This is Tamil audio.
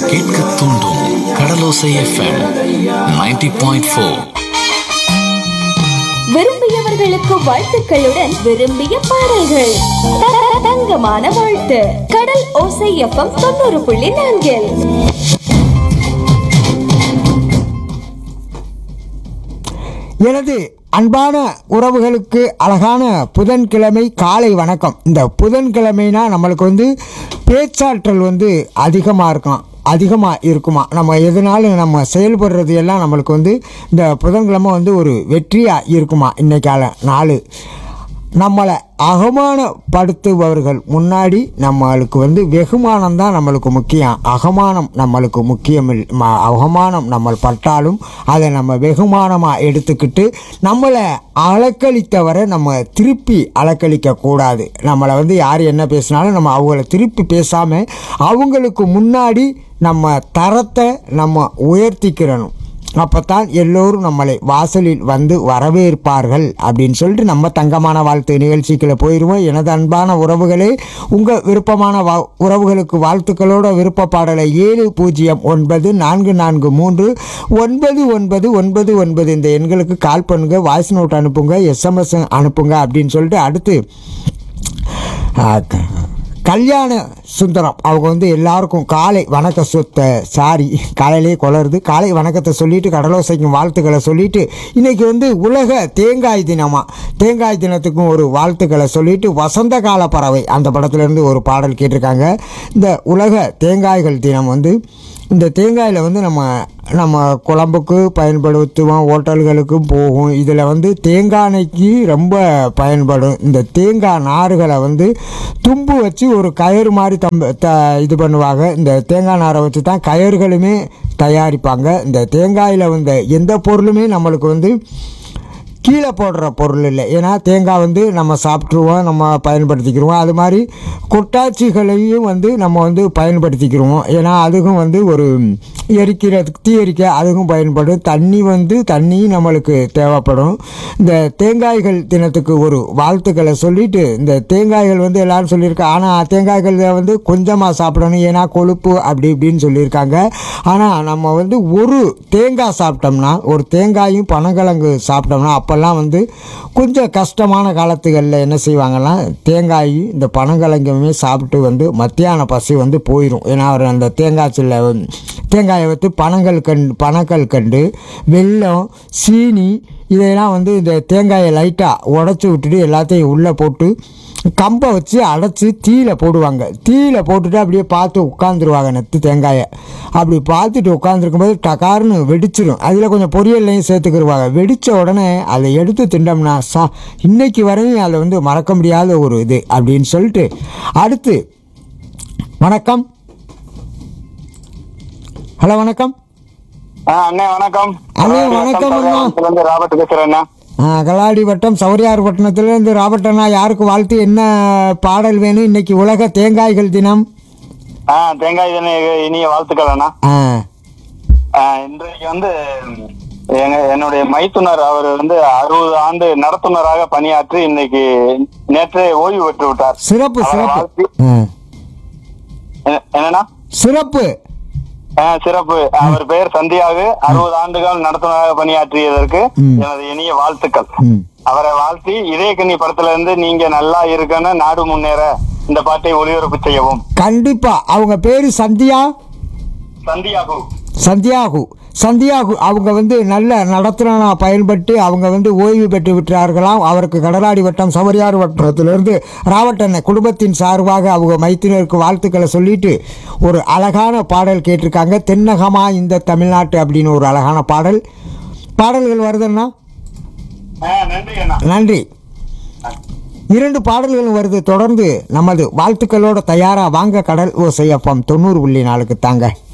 கேட்க தூண்டும் கடலோசை எஃப்எம் 90.4 பாயிண்ட் ஃபோர் விரும்பியவர்களுக்கு வாழ்த்துக்களுடன் விரும்பிய பாடல்கள் த- தங்கமான வாழ்த்து கடல் ஓசை எஃப்எம் தொண்ணூறு புள்ளி நான்கில் எனது அன்பான உறவுகளுக்கு அழகான புதன்கிழமை காலை வணக்கம் இந்த புதன்கிழமைனா நம்மளுக்கு வந்து பேச்சாற்றல் வந்து அதிகமாக இருக்கும் அதிகமாக இருக்குமா நம்ம எதனாலும் நம்ம செயல்படுறது எல்லாம் நம்மளுக்கு வந்து இந்த புதன்கிழமை வந்து ஒரு வெற்றியாக இருக்குமா இன்னைக்கால நாள் நம்மளை அவமானப்படுத்துபவர்கள் முன்னாடி நம்மளுக்கு வந்து வெகுமானம் தான் நம்மளுக்கு முக்கியம் அகமானம் நம்மளுக்கு முக்கியம் இல்- ம- அவமானம் நம்ம பட்டாலும் அதை நம்ம வெகுமானமாக எடுத்துக்கிட்டு நம்மளை அலக்களித்தவரை நம்ம திருப்பி அலக்களிக்க கூடாது நம்மளை வந்து யார் என்ன பேசினாலும் நம்ம அவங்கள திருப்பி பேசாமல் அவங்களுக்கு முன்னாடி நம்ம தரத்தை நம்ம உயர்த்திக்கிறணும் அப்பத்தான் எல்லோரும் நம்மளை வாசலில் வந்து வரவேற்பார்கள் அப்படின்னு சொல்லிட்டு நம்ம தங்கமான வாழ்த்து நிகழ்ச்சிக்குள்ள போயிடுவோம் எனது அன்பான உறவுகளே உங்கள் விருப்பமான வா உறவுகளுக்கு வாழ்த்துக்களோட விருப்ப பாடலை ஏழு பூஜ்ஜியம் ஒன்பது நான்கு நான்கு மூன்று ஒன்பது ஒன்பது ஒன்பது ஒன்பது இந்த எண்களுக்கு கால் பண்ணுங்க வாய்ஸ் நோட் அனுப்புங்க எஸ்எம்எஸ் அனுப்புங்க அப்படின்னு சொல்லிட்டு அடுத்து ஆ, க- கல்யாண சுந்தரம் அவங்க வந்து எல்லாருக்கும் காலை வணக்க சொத்த சாரி காலையிலே கொளருது காலை வணக்கத்தை சொல்லிட்டு கடலோசைக்கும் வாழ்த்துக்களை சொல்லிட்டு இன்னைக்கு வந்து உலக தேங்காய் தினமா தேங்காய் தினத்துக்கும் ஒரு வாழ்த்துக்களை சொல்லிட்டு வசந்த கால பறவை அந்த படத்துலேருந்து ஒரு பாடல் கேட்டிருக்காங்க இந்த உலக தேங்காய்கள் தினம் வந்து இந்த தேங்காயில் வந்து நம்ம நம்ம குழம்புக்கு பயன்படுத்துவோம் ஹோட்டல்களுக்கும் போகும் இதில் வந்து தேங்காய் எண்ணெய்க்கு ரொம்ப பயன்படும் இந்த தேங்காய் நார்களை வந்து தும்பு வச்சு ஒரு கயிறு மாதிரி தம்ப த இது பண்ணுவாங்க இந்த தேங்காய் நாரை வச்சு தான் கயிறுகளுமே தயாரிப்பாங்க இந்த தேங்காயில் வந்து எந்த பொருளுமே நம்மளுக்கு வந்து கீழே போடுற பொருள் இல்லை ஏன்னா தேங்காய் வந்து நம்ம சாப்பிட்ருவோம் நம்ம பயன்படுத்திக்கிருவோம் அது மாதிரி கொட்டாச்சிகளையும் வந்து நம்ம வந்து பயன்படுத்திக்கிருவோம் ஏன்னா அதுக்கும் வந்து ஒரு எரிக்கிறதுக்கு தீ எரிக்க அதுக்கும் பயன்படும் தண்ணி வந்து தண்ணியும் நம்மளுக்கு தேவைப்படும் இந்த தேங்காய்கள் தினத்துக்கு ஒரு வாழ்த்துக்களை சொல்லிட்டு இந்த தேங்காய்கள் வந்து எல்லாரும் சொல்லியிருக்காங்க ஆனால் தேங்காய்கள் வந்து கொஞ்சமாக சாப்பிடணும் ஏன்னா கொழுப்பு அப்படி இப்படின்னு சொல்லியிருக்காங்க ஆனால் நம்ம வந்து ஒரு தேங்காய் சாப்பிட்டோம்னா ஒரு தேங்காயும் பனங்கிழங்கு சாப்பிட்டோம்னா அப்போல்லாம் வந்து கொஞ்சம் கஷ்டமான காலத்துகளில் என்ன செய்வாங்கன்னா தேங்காய் இந்த பனங்கிழங்குமே சாப்பிட்டு வந்து மத்தியான பசி வந்து போயிடும் ஏன்னா அவர் அந்த தேங்காய் சில்ல தேங்காயை வைத்து பனங்கள் கண்டு பனங்கள் கண்டு வெல்லம் சீனி இதையெல்லாம் வந்து இந்த தேங்காயை லைட்டாக உடச்சி விட்டுட்டு எல்லாத்தையும் உள்ளே போட்டு கம்பை வச்சு அடைச்சி தீயில போடுவாங்க தீயில போட்டுட்டு அப்படியே பார்த்து உட்காந்துருவாங்க நெத்து தேங்காயை அப்படி பார்த்துட்டு உட்காந்துருக்கும்போது டகார்னு வெடிச்சிடும் அதில் கொஞ்சம் பொரியல்லையும் சேர்த்துக்கிடுவாங்க வெடித்த உடனே அதை எடுத்து திண்டோம்னா சா இன்னைக்கு வரையும் அதை வந்து மறக்க முடியாத ஒரு இது அப்படின்னு சொல்லிட்டு அடுத்து வணக்கம் ஹலோ வணக்கம் ஆ, அண்ணே வணக்கம் அண்ணே, வணக்கம் அண்ணா. இருந்து ராபர்ட் பேசுறேன் அண்ணா. ஆ, கலாடி வட்டம் சௌரியார் பட்டணத்திலிருந்து ராபர்ட் அண்ணா யாருக்கு வாழ்த்து என்ன பாடல் வேணும் இன்னைக்கு உலக தேங்காய்கள் தினம் ஆ தேங்காய் தின இனிய வாழ்த்துக்கள் அண்ணா ஆ ஆ, இன்றைக்கு வந்து எங்க என்னுடைய மைத்துனர் அவர் வந்து அறுபது ஆண்டு நடத்துனராக பணியாற்றி இன்னைக்கு நேற்றே ஓய்வு பெற்று விட்டார் சிறப்பு அவரை சிறப்பு வாழ்த்தி- ஆ. என்ன- என்னண்ணா சிறப்பு ஆ, சிறப்பு அவர் பெயர் சந்தியாகு அறுபது ஆண்டுகள் நடத்துனராக பணியாற்றியதற்கு ம். எனது இனிய வாழ்த்துக்கள் ம். அவரை வாழ்த்தி இதே கண்ணி படத்துல இருந்து நீங்க நல்லா இருக்கணும் நாடு முன்னேற இந்த பாட்டை ஒளிபரப்பு செய்யவும் கண்டிப்பா அவங்க பேரு சந்தியா சந்தியாகு சந்தியாகு சந்தியாகு அவங்க வந்து நல்ல நடத்துனா பயன்பட்டு அவங்க வந்து ஓய்வு பெற்று விட்டார்களாம் அவருக்கு கடலாடி வட்டம் சவரியார் வட்டத்திலிருந்து ராவட்டண்ண குடும்பத்தின் சார்பாக அவங்க மைத்தினருக்கு வாழ்த்துக்களை சொல்லிட்டு ஒரு அழகான பாடல் கேட்டிருக்காங்க தென்னகமா இந்த தமிழ்நாட்டு அப்படின்னு ஒரு அழகான பாடல் பாடல்கள் வருதுன்னா ஆ, நன்றி அண்ணா நன்றி இரண்டு பாடல்களும் வருது தொடர்ந்து நமது வாழ்த்துக்களோட தயாரா வாங்க கடல் ஓசையப்பம் தொண்ணூறு புள்ளி நாளுக்கு தாங்க